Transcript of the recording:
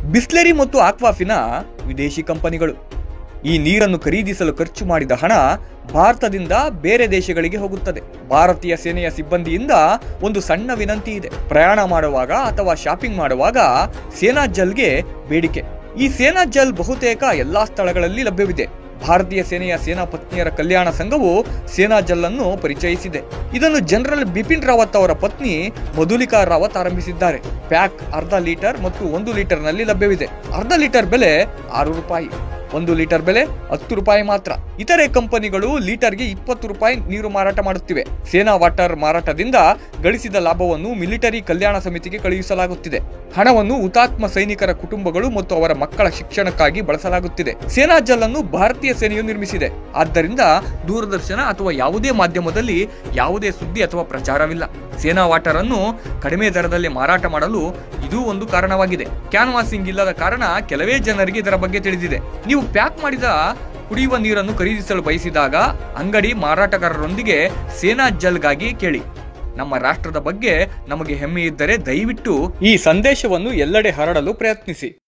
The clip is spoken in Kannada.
ಬಿಸ್ಲೆರಿ ಮತ್ತು ಆಕ್ವಾಫಿನ ವಿದೇಶಿ ಕಂಪನಿಗಳು ಈ ನೀರನ್ನು ಖರೀದಿಸಲು ಖರ್ಚು ಮಾಡಿದ ಹಣ ಭಾರತದಿಂದ ಬೇರೆ ದೇಶಗಳಿಗೆ ಹೋಗುತ್ತದೆ ಭಾರತೀಯ ಸೇನೆಯ ಸಿಬ್ಬಂದಿಯಿಂದ ಒಂದು ಸಣ್ಣ ವಿನಂತಿ ಇದೆ ಪ್ರಯಾಣ ಮಾಡುವಾಗ ಅಥವಾ ಶಾಪಿಂಗ್ ಮಾಡುವಾಗ ಸೇನಾ ಜಲ್ಗೆ ಬೇಡಿಕೆ ಈ ಸೇನಾ ಜಲ್ ಬಹುತೇಕ ಎಲ್ಲಾ ಸ್ಥಳಗಳಲ್ಲಿ ಲಭ್ಯವಿದೆ ಭಾರತೀಯ ಸೇನೆಯ ಸೇನಾ ಪತ್ನಿಯರ ಕಲ್ಯಾಣ ಸಂಘವು ಸೇನಾ ಜಲ್ ಅನ್ನು ಪರಿಚಯಿಸಿದೆ ಇದನ್ನು ಜನರಲ್ ಬಿಪಿನ್ ರಾವತ್ ಅವರ ಪತ್ನಿ ಮಧುಲಿಕಾ ರಾವತ್ ಆರಂಭಿಸಿದ್ದಾರೆ ಪ್ಯಾಕ್ ಅರ್ಧ ಲೀಟರ್ ಮತ್ತು ಒಂದು ಲೀಟರ್ನಲ್ಲಿ ಲಭ್ಯವಿದೆ ಅರ್ಧ ಲೀಟರ್ ಬೆಲೆ ಆರು ರೂಪಾಯಿ ಒಂದು ಲೀಟರ್ ಬೆಲೆ ಹತ್ತು ರೂಪಾಯಿ ಮಾತ್ರ ಇತರೆ ಕಂಪನಿಗಳು ಲೀಟರ್ಗೆ ಇಪ್ಪತ್ತು ರೂಪಾಯಿ ನೀರು ಮಾರಾಟ ಮಾಡುತ್ತಿವೆ ಸೇನಾ ವಾಟರ್ ಮಾರಾಟದಿಂದ ಗಳಿಸಿದ ಲಾಭವನ್ನು ಮಿಲಿಟರಿ ಕಲ್ಯಾಣ ಸಮಿತಿಗೆ ಕಳುಹಿಸಲಾಗುತ್ತಿದೆ ಹಣವನ್ನು ಹುತಾತ್ಮ ಸೈನಿಕರ ಕುಟುಂಬಗಳು ಮತ್ತು ಅವರ ಮಕ್ಕಳ ಶಿಕ್ಷಣಕ್ಕಾಗಿ ಬಳಸಲಾಗುತ್ತಿದೆ ಸೇನಾ ಜಲ್ ಅನ್ನು ಭಾರತೀಯ ಸೇನೆಯು ನಿರ್ಮಿಸಿದೆ ಆದ್ದರಿಂದ ದೂರದರ್ಶನ ಅಥವಾ ಯಾವುದೇ ಮಾಧ್ಯಮದಲ್ಲಿ ಯಾವುದೇ ಸುದ್ದಿ ಅಥವಾ ಪ್ರಚಾರವಿಲ್ಲ ಸೇನಾ ವಾಟರ್ ಅನ್ನು ಕಡಿಮೆ ದರದಲ್ಲಿ ಮಾರಾಟ ಮಾಡಲು ಇದು ಒಂದು ಕಾರಣವಾಗಿದೆ ಕ್ಯಾನ್ವಾಸಿಂಗ್ ಇಲ್ಲದ ಕಾರಣ ಕೆಲವೇ ಜನರಿಗೆ ಇದರ ಬಗ್ಗೆ ತಿಳಿದಿದೆ ನೀವು ಪ್ಯಾಕ್ ಮಾಡಿದ ಕುಡಿಯುವ ನೀರನ್ನು ಖರೀದಿಸಲು ಬಯಸಿದಾಗ ಅಂಗಡಿ ಮಾರಾಟಗಾರರೊಂದಿಗೆ ಸೇನಾ ಜಲ್ಗಾಗಿ ಕೇಳಿ ನಮ್ಮ ರಾಷ್ಟ್ರದ ಬಗ್ಗೆ ನಮಗೆ ಹೆಮ್ಮೆ ಇದ್ದರೆ ದಯವಿಟ್ಟು ಈ ಸಂದೇಶವನ್ನು ಎಲ್ಲೆಡೆ ಹರಡಲು ಪ್ರಯತ್ನಿಸಿ